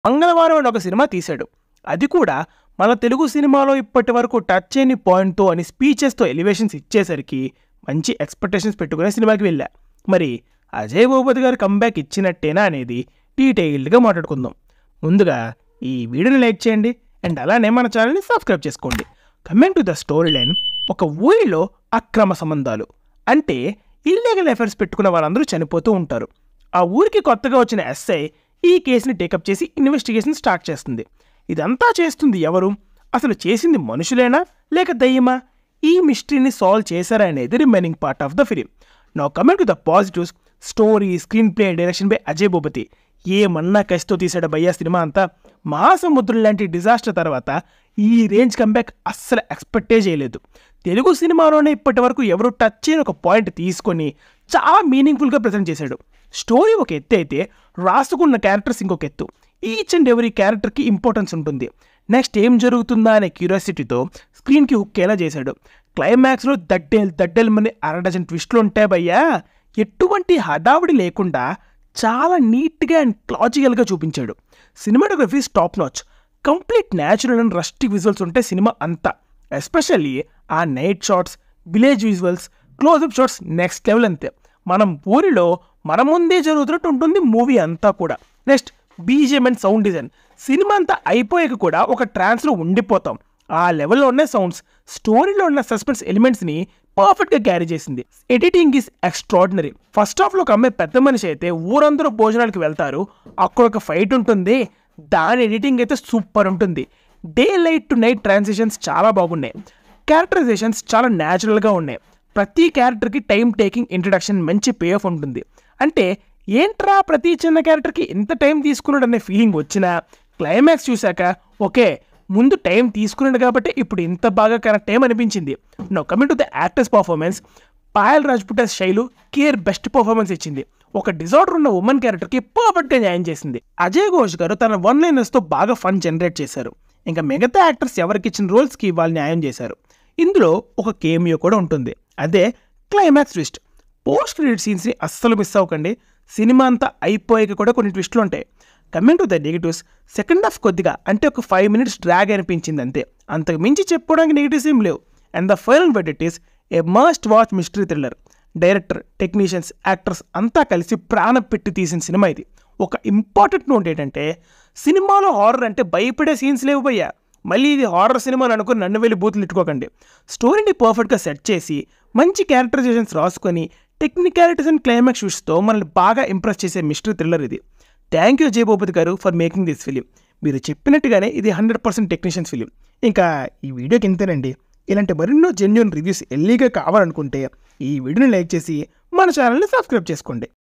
మంగళవారం అని ఒక సినిమా తీశాడు అది కూడా మన తెలుగు సినిమాలో ఇప్పటి వరకు టచ్ చేయని పాయింట్తో అని స్పీచెస్తో ఎలివేషన్స్ ఇచ్చేసరికి మంచి ఎక్స్పెక్టేషన్స్ పెట్టుకునే సినిమాకి వెళ్ళా మరి అజయ్ భూపతి గారు కంబ్యాక్ ఇచ్చినట్టేనా అనేది డీటెయిల్డ్గా మాట్లాడుకుందాం ముందుగా ఈ వీడియోని లైక్ చేయండి అండ్ అలానే మన ఛానల్ని సబ్స్క్రైబ్ చేసుకోండి coming to the story line ఒక ఊరిలో అక్రమ సంబంధాలు అంటే ఇల్లీగల్ అఫైర్స్ పెట్టుకున్న వారందరూ చనిపోతూ ఉంటారు ఆ ఊరికి కొత్తగా వచ్చిన ఎస్ఐ ఈ కేసుని టేకప్ చేసి ఇన్వెస్టిగేషన్ స్టార్ట్ చేస్తుంది ఇదంతా చేస్తుంది ఎవరు అసలు చేసింది మనుషులేనా లేక దయ్యమా ఈ మిస్టరీని సాల్వ్ చేశారా అనేది remaining part of the film నా కమెంట్ టు ద పాజిటివ్స్ story screenplay direction by Ajay Bhupathi ఏమన్నా కసితో తీసాడు భయ్యా సినిమా అంతా మహాసముద్రం లాంటి డిజాస్టర్ తర్వాత ఈ రేంజ్ కంబ్యాక్ అస్సలు ఎక్స్పెక్టే చేయలేదు తెలుగు సినిమాలోనే ఇప్పటి వరకు ఎవరు టచ్ చేయని ఒక పాయింట్ తీసుకొని చాలా మీనింగ్ఫుల్గా ప్రజెంట్ చేశాడు స్టోరీ ఒక ఎత్తు అయితే రాసుకున్న క్యారెక్టర్స్ ఇంకొక ఎత్తు ఈచ్ అండ్ ఎవరీ క్యారెక్టర్కి ఇంపార్టెన్స్ ఉంటుంది నెక్స్ట్ ఏం జరుగుతుందా అనే క్యూరియాసిటీతో స్క్రీన్కి హుక్కేలా చేశాడు క్లైమాక్స్లో దడ్డేల్ దడ్డేల్ మని అర డజన్ ట్విస్టులు ఉంటాయి భయ్యా ఎటువంటి హడావిడి లేకుండా చాలా నీట్గా అండ్ లాజికల్గా చూపించాడు cinematography top notch complete natural and rustic visuals ఉంటే సినిమా అంతా ఎస్పెషల్లీ ఆ night shots village visuals close up shots next level అంతే మనం ఊరిలో మన ముందే జరుగుతున్నట్టు ఉంటుంది మూవీ అంతా కూడా next BGM and sound design సినిమా అంతా అయిపోయాక కూడా ఒక ట్రాన్స్లో ఉండిపోతాం ఆ లెవెల్లో ఉన్న సౌండ్స్ స్టోరీలో ఉన్న సస్పెన్స్ ఎలిమెంట్స్ని పర్ఫెక్ట్గా క్యారీ చేసింది ఎడిటింగ్ ఈజ్ ఎక్స్ట్రాడినరీ ఫస్ట్ హాఫ్లో ఒక అమ్మాయి పెద్ద మనిషి అయితే ఊరందరూ భోజనాలకు వెళ్తారు అక్కడ ఒక ఫైట్ ఉంటుంది దాని ఎడిటింగ్ అయితే సూపర్ ఉంటుంది day light to night transitions చాలా బాగున్నాయి క్యారెక్టరైజేషన్స్ చాలా న్యాచురల్గా ఉన్నాయి ప్రతి క్యారెక్టర్కి టైం టేకింగ్ ఇంట్రడక్షన్ మంచి పే ఆఫ్ ఉంటుంది అంటే ఏంట్రా ప్రతి చిన్న క్యారెక్టర్కి ఎంత టైం తీసుకున్నాడు అనే ఫీలింగ్ వచ్చినా క్లైమాక్స్ చూశాక ఓకే ముందు టైం తీసుకున్నాడు కాబట్టి ఇప్పుడు ఇంత బాగా కరెక్ట్ టైం అనిపించింది now coming to the actors performance Payal Rajput శైలు కేర్ బెస్ట్ పర్ఫార్మెన్స్ ఇచ్చింది ఒక డిజార్డర్ ఉన్న ఉమెన్ క్యారెక్టర్కి పర్ఫెక్ట్గా న్యాయం చేసింది అజయ్ ఘోష్ గారు తన వన్ లైనర్స్తో బాగా ఫన్ జనరేట్ చేశారు ఇంకా మిగతా యాక్టర్స్ ఎవరికి ఇచ్చిన రోల్స్కి వాళ్ళు న్యాయం చేశారు ఇందులో ఒక కేమియో కూడా ఉంటుంది అదే క్లైమాక్స్ ట్విస్ట్ పోస్ట్ క్రెడిట్ సీన్స్ని అస్సలు మిస్ అవ్వకండి సినిమా అంతా అయిపోయాక కూడా కొన్ని ట్విస్టులు ఉంటాయి coming to the negatives second half కొద్దిగా అంటే ఒక ఫైవ్ మినిట్స్ డ్రాగ్ అనిపించింది అంతే అంతకు మించి చెప్పుకోవడానికి నెగిటివ్స్ ఏం లేవు అండ్ ద ఫైనల్ వెట్ is a must watch mystery thriller director technicians actors అంతా కలిసి ప్రాణం పెట్టి తీసిన సినిమా ఇది ఒక ఇంపార్టెంట్ నోట్ ఏంటంటే సినిమాలో హారర్ అంటే భయపడే సీన్స్ లేవు భయ్యా మళ్ళీ ఇది హారర్ సినిమా అని అనుకుని నన్ను వెళ్ళి బూతులు ఇట్టుకోకండి స్టోరీని పర్ఫెక్ట్గా సెట్ చేసి మంచి క్యారెక్టరైజేషన్స్ రాసుకొని టెక్నికాలిటీస్ అండ్ క్లైమాక్స్ చూస్తో మనల్ని బాగా ఇంప్రెస్ చేసే మిస్టరీ థ్రిల్లర్ ఇది థ్యాంక్ యూ జయభూపతి గారు ఫర్ మేకింగ్ దిస్ ఫిలిం మీరు చెప్పినట్టుగానే ఇది హండ్రెడ్ పర్సెంట్ టెక్నీషియన్స్ ఫిలిం ఇంకా ఈ వీడియోకి ఇంతేనండి ఇలాంటి మరెన్నో జెన్యున్ రివ్యూస్ ఎల్లీగా కావాలనుకుంటే ఈ వీడియోని లైక్ చేసి మన ఛానల్ని సబ్స్క్రైబ్ చేసుకోండి